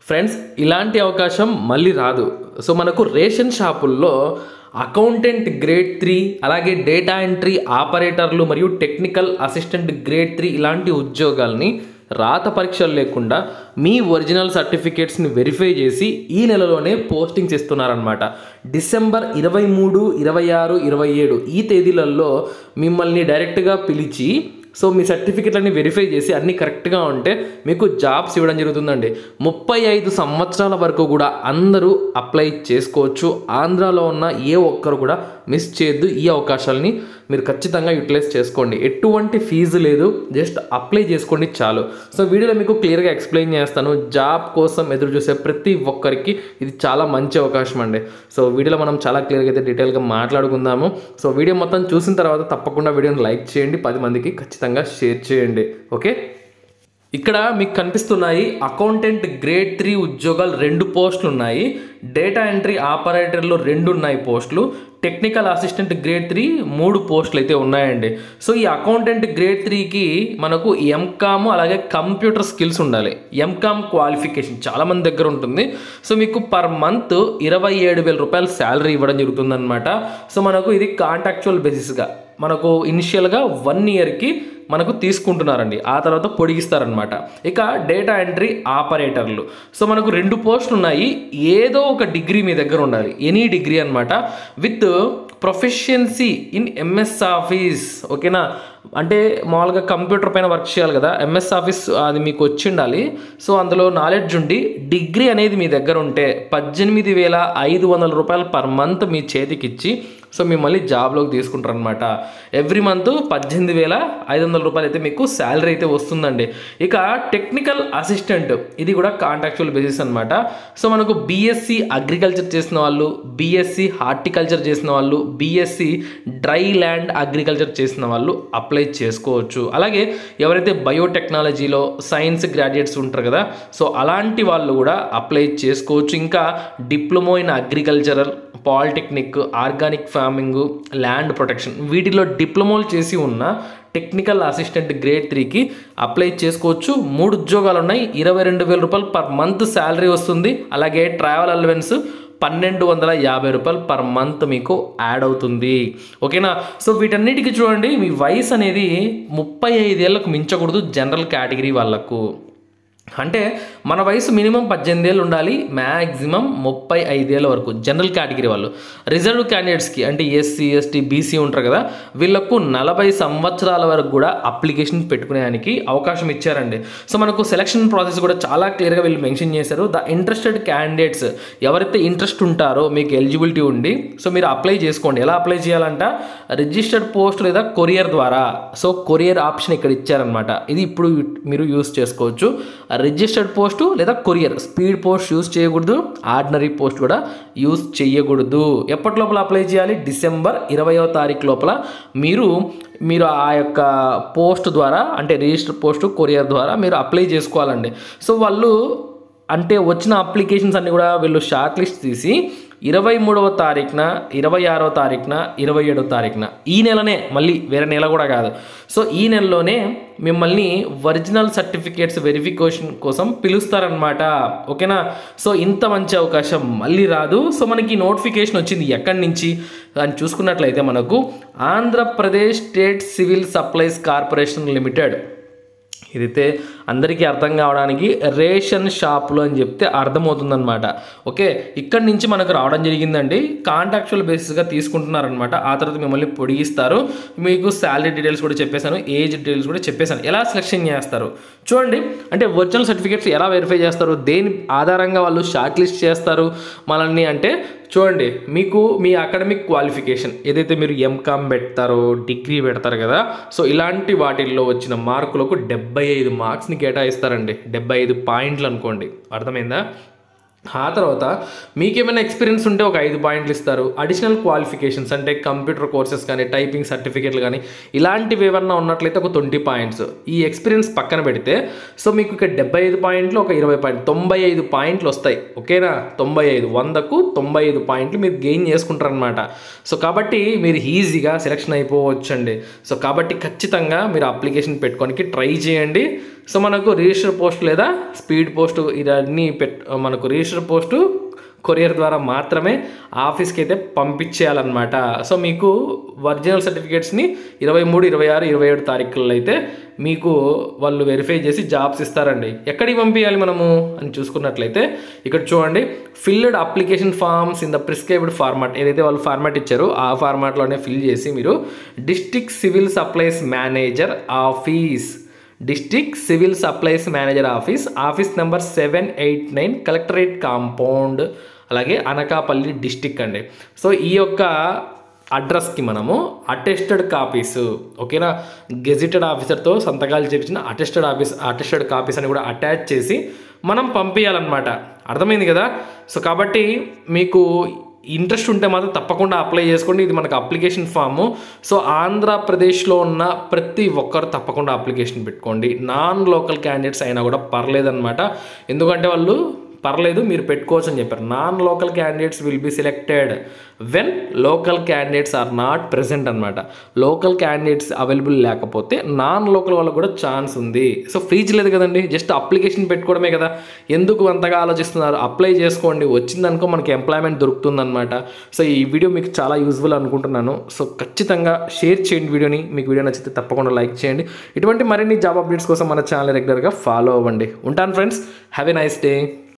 friends ఇలాంటి అవకాశం మళ్ళీ రాదు సో మనకు రేషన్ షాపుల్లో అకౌంటెంట్ గ్రేడ్ త్రీ అలాగే డేటా ఎంట్రీ ఆపరేటర్లు మరియు టెక్నికల్ అసిస్టెంట్ గ్రేడ్ త్రీ ఇలాంటి ఉద్యోగాల్ని రాత పరీక్షలు లేకుండా మీ ఒరిజినల్ సర్టిఫికేట్స్ని వెరిఫై చేసి ఈ నెలలోనే పోస్టింగ్స్ ఇస్తున్నారనమాట డిసెంబర్ ఇరవై మూడు ఇరవై ఆరు ఇరవై ఏడు ఈ తేదీలలో మిమ్మల్ని డైరెక్ట్గా పిలిచి సో మీ సర్టిఫికెట్లన్నీ వెరిఫై చేసి అన్నీ కరెక్ట్గా ఉంటే మీకు జాబ్స్ ఇవ్వడం జరుగుతుందండి ముప్పై ఐదు సంవత్సరాల వరకు కూడా అందరూ అప్లై చేసుకోవచ్చు ఆంధ్రాలో ఉన్న ఏ ఒక్కరు కూడా మిస్ చేయొద్దు ఈ అవకాశాలని మీరు ఖచ్చితంగా యూటిలైజ్ చేసుకోండి ఎటువంటి ఫీజు లేదు జస్ట్ అప్లై చేసుకోండి చాలు సో వీడియోలో మీకు క్లియర్గా ఎక్స్ప్లెయిన్ చేస్తాను జాబ్ కోసం ఎదురు చూసే ప్రతి ఒక్కరికి ఇది చాలా మంచి అవకాశం అండి సో వీడియోలో మనం చాలా క్లియర్గా అయితే డీటెయిల్గా మాట్లాడుకుందాము సో వీడియో మొత్తం చూసిన తర్వాత తప్పకుండా వీడియోని లైక్ చేయండి పది మందికి ఖచ్చితంగా షేర్ చేయండి ఓకే ఇక్కడ మీకు కనిపిస్తున్నాయి అకౌంటెంట్ గ్రేడ్ త్రీ ఉద్యోగాలు రెండు పోస్టులు ఉన్నాయి డేటా ఎంట్రీ ఆపరేటర్లు రెండు ఉన్నాయి పోస్టులు టెక్నికల్ అసిస్టెంట్ గ్రేడ్ త్రీ మూడు పోస్టులు అయితే ఉన్నాయండి సో ఈ అకౌంటెంట్ గ్రేడ్ త్రీకి మనకు ఎంకామ్ అలాగే కంప్యూటర్ స్కిల్స్ ఉండాలి ఎంకామ్ క్వాలిఫికేషన్ చాలా మంది దగ్గర ఉంటుంది సో మీకు పర్ మంత్ ఇరవై ఏడు వేల రూపాయలు శాలరీ ఇవ్వడం జరుగుతుందన్నమాట సో మనకు ఇది కాంటాక్చువల్ బేసిస్గా మనకు ఇనిషియల్గా వన్ ఇయర్కి మనకు తీసుకుంటున్నారండి ఆ తర్వాత పొడిగిస్తారనమాట ఇక డేటా ఎంట్రీ ఆపరేటర్లు సో మనకు రెండు పోస్టులు ఉన్నాయి ఏదో ఒక డిగ్రీ మీ దగ్గర ఉండాలి ఎనీ డిగ్రీ అనమాట with proficiency in MS office ఓకేనా అంటే మామూలుగా కంప్యూటర్ పైన వర్క్ చేయాలి కదా ఎంఎస్ ఆఫీస్ అది మీకు వచ్చి ఉండాలి సో అందులో నాలెడ్జ్ ఉండి డిగ్రీ అనేది మీ దగ్గర ఉంటే పద్దెనిమిది వేల ఐదు వందల రూపాయలు పర్ మంత్ మీ చేతికి ఇచ్చి సో మిమ్మల్ని జాబ్లోకి తీసుకుంటారనమాట ఎవ్రీ మంత్ పద్దెనిమిది వేల ఐదు వందల రూపాయలు అయితే మీకు శాలరీ అయితే వస్తుందండి ఇక టెక్నికల్ అసిస్టెంట్ ఇది కూడా కాంట్రాక్చువల్ బేసిస్ అనమాట సో మనకు బీఎస్సీ అగ్రికల్చర్ చేసిన వాళ్ళు బీఎస్సీ హార్టికల్చర్ చేసిన వాళ్ళు బీఎస్సీ డ్రై ల్యాండ్ అగ్రికల్చర్ చేసిన వాళ్ళు అప్లై చేసుకోవచ్చు అలాగే ఎవరైతే బయోటెక్నాలజీలో సైన్స్ గ్రాడ్యుయేట్స్ ఉంటారు కదా సో అలాంటి వాళ్ళు కూడా అప్లై చేసుకోవచ్చు ఇంకా diploma in agricultural polytechnic organic farming land protection వీటిలో డిప్లొమోలు చేసి ఉన్న టెక్నికల్ అసిస్టెంట్ గ్రేడ్ త్రీకి అప్లై చేసుకోవచ్చు మూడు ఉద్యోగాలు ఉన్నాయి ఇరవై రెండు వేల రూపాయలు పర్ మంత్ శాలరీ వస్తుంది అలాగే ట్రావెల్ అలవెన్స్ పన్నెండు వందల యాభై రూపాయలు పర్ మంత్ మీకు యాడ్ అవుతుంది ఓకేనా సో వీటన్నిటికీ చూడండి మీ వయసు అనేది ముప్పై ఐదేళ్లకు మించకూడదు జనరల్ కేటగిరీ వాళ్ళకు అంటే మన వయసు మినిమం పద్దెనిమిది ఏళ్ళు ఉండాలి మ్యాక్సిమం ముప్పై ఐదేళ్ళ వరకు జనరల్ కేటగిరీ వాళ్ళు రిజర్వ్ క్యాండిడేట్స్కి అంటే ఎస్సీ ఎస్టీ బీసీ ఉంటారు కదా వీళ్ళకు నలభై సంవత్సరాల వరకు కూడా అప్లికేషన్ పెట్టుకునేదానికి అవకాశం ఇచ్చారండి సో మనకు సెలక్షన్ ప్రాసెస్ కూడా చాలా క్లియర్గా వీళ్ళు మెన్షన్ చేశారు ద ఇంట్రెస్టెడ్ క్యాండిడేట్స్ ఎవరైతే ఇంట్రెస్ట్ ఉంటారో మీకు ఎలిజిబిలిటీ ఉండి సో మీరు అప్లై చేసుకోండి ఎలా అప్లై చేయాలంట రిజిస్టర్డ్ పోస్ట్ లేదా కొరియర్ ద్వారా సో కొరియర్ ఆప్షన్ ఇక్కడ ఇచ్చారనమాట ఇది ఇప్పుడు మీరు యూస్ చేసుకోవచ్చు రిజిస్టర్డ్ పోస్టు లేదా కొరియర్ స్పీడ్ పోస్ట్ యూస్ చేయకూడదు ఆర్డినరీ పోస్ట్ కూడా యూస్ చేయకూడదు ఎప్పటి లోపల అప్లై చేయాలి డిసెంబర్ ఇరవయో తారీఖు లోపల మీరు మీరు ఆ యొక్క పోస్ట్ ద్వారా అంటే రిజిస్టర్ పోస్ట్ కొరియర్ ద్వారా మీరు అప్లై చేసుకోవాలండి సో వాళ్ళు అంటే వచ్చిన అప్లికేషన్స్ అన్నీ కూడా వీళ్ళు షార్ట్ లిస్ట్ తీసి ఇరవై మూడవ తారీఖున ఇరవై ఆరో తారీఖున ఇరవై ఏడవ తారీఖున ఈ నెలనే మళ్ళీ వేరే నెల కూడా కాదు సో ఈ నెలలోనే మిమ్మల్ని ఒరిజినల్ సర్టిఫికేట్స్ వెరిఫికేషన్ కోసం పిలుస్తారనమాట ఓకేనా సో ఇంత మంచి అవకాశం మళ్ళీ రాదు సో మనకి నోటిఫికేషన్ వచ్చింది ఎక్కడి నుంచి అని చూసుకున్నట్లయితే మనకు Andhra Pradesh state civil supplies corporation limited ఇదైతే అందరికీ అర్థం కావడానికి రేషన్ షాపులు అని చెప్తే అర్థమవుతుందన్నమాట ఓకే ఇక్కడి నుంచి మనకు రావడం జరిగిందండి కాంట్రాక్చువల్ బేసిస్గా తీసుకుంటున్నారనమాట ఆ తర్వాత మిమ్మల్ని పొడిగిస్తారు మీకు శాలరీ డీటెయిల్స్ కూడా చెప్పేశాను ఏజ్ డీటెయిల్స్ కూడా చెప్పేశాను ఎలా సెలెక్షన్ చేస్తారు చూడండి అంటే ఒరిజినల్ సర్టిఫికేట్స్ ఎలా వెరిఫై చేస్తారు దేని ఆధారంగా వాళ్ళు షార్ట్ లిస్ట్ చేస్తారు మనల్ని అంటే చూడండి మీకు మీ అకాడమిక్ క్వాలిఫికేషన్ ఏదైతే మీరు ఎంకామ్ పెడతారో డిగ్రీ పెడతారు కదా సో ఇలాంటి వాటిల్లో వచ్చిన మార్కులకు డెబ్బై ఐదు మార్క్స్ని కేటాయిస్తారండి డెబ్బై ఐదు పాయింట్లు అనుకోండి అర్థమైందా ఆ తర్వాత మీకేమైనా ఎక్స్పీరియన్స్ ఉంటే ఒక ఐదు పాయింట్లు ఇస్తారు అడిషనల్ క్వాలిఫికేషన్స్ అంటే కంప్యూటర్ కోర్సెస్ కానీ టైపింగ్ సర్టిఫికేట్లు కానీ ఇలాంటివి ఏమన్నా ఉన్నట్లయితే ఒక ట్వంటీ పాయింట్స్ ఈ ఎక్స్పీరియన్స్ పక్కన పెడితే సో మీకు ఇక్కడ డెబ్బై ఐదు పాయింట్లు ఒక ఇరవై పాయింట్ తొంభై ఐదు పాయింట్లు వస్తాయి ఓకేనా తొంభై ఐదు వందకు తొంభై ఐదు పాయింట్లు మీరు గెయిన్ చేసుకుంటారనమాట సో కాబట్టి మీరు ఈజీగా సెలెక్షన్ అయిపోవచ్చండి సో కాబట్టి ఖచ్చితంగా మీరు అప్లికేషన్ పెట్టుకోనికి ట్రై చేయండి సో మనకు రిజిస్టర్ పోస్ట్ లేదా స్పీడ్ పోస్ట్ ఇవన్నీ పెట్ మనకు రిజిస్టర్ పోస్టు కొరియర్ ద్వారా మాత్రమే ఆఫీస్కి అయితే పంపించేయాలన్నమాట సో మీకు ఒరిజినల్ సర్టిఫికేట్స్ని ఇరవై మూడు ఇరవై ఆరు ఇరవై ఏడు తారీఖుల్లో అయితే మీకు వాళ్ళు వెరిఫై చేసి జాబ్స్ ఇస్తారండి ఎక్కడికి పంపించాలి మనము అని చూసుకున్నట్లయితే ఇక్కడ చూడండి filled application forms in the prescribed format ఏదైతే వాళ్ళు ఫార్మాట్ ఇచ్చారో ఆ ఫార్మాట్లోనే ఫిల్ చేసి మీరు district civil supplies manager office district civil supplies manager office office number seven eight nine collectorate compound అలాగే అనకాపల్లి డిస్టిక్ అండి సో ఈ యొక్క అడ్రస్కి మనము అటెస్టెడ్ కాపీస్ ఓకేనా గెజిటెడ్ ఆఫీసర్తో సంతకాలు చేపించిన అటెస్టెడ్ ఆఫీస్ అటెస్టెడ్ కాపీస్ అని కూడా అటాచ్ చేసి మనం పంపించాలన్నమాట అర్థమైంది కదా సో కాబట్టి మీకు ఇంట్రెస్ట్ ఉంటే మాత్రం తప్పకుండా అప్లై చేసుకోండి ఇది మనకు అప్లికేషన్ ఫాము సో ఆంధ్రప్రదేశ్లో ఉన్న ప్రతి ఒక్కరు తప్పకుండా అప్లికేషన్ పెట్టుకోండి నాన్ లోకల్ క్యాండిడేట్స్ అయినా కూడా పర్లేదన్నమాట ఎందుకంటే వాళ్ళు పర్లేదు మీరు పెట్టుకోవచ్చు అని చెప్పారు non local candidates will be selected when local candidates are not present అనమాట లోకల్ క్యాండిడేట్స్ అవైలబుల్ లేకపోతే నాన్ లోకల్ వాళ్ళకు కూడా ఛాన్స్ ఉంది సో ఫీజు లేదు కదండి జస్ట్ అప్లికేషన్ పెట్టుకోవడమే కదా ఎందుకు అంతగా ఆలోచిస్తున్నారు అప్లై చేసుకోండి వచ్చిందనుకో మనకి ఎంప్లాయ్మెంట్ దొరుకుతుందన్నమాట సో ఈ వీడియో మీకు చాలా యూజ్ఫుల్ అనుకుంటున్నాను సో ఖచ్చితంగా షేర్ చేయండి వీడియోని మీకు వీడియో నచ్చితే తప్పకుండా లైక్ చేయండి ఇటువంటి మరిన్ని జాబ్ అప్డేట్స్ కోసం మన ఛానల్ రెగ్యులర్గా ఫాలో అవ్వండి ఉంటాను friends have a nice day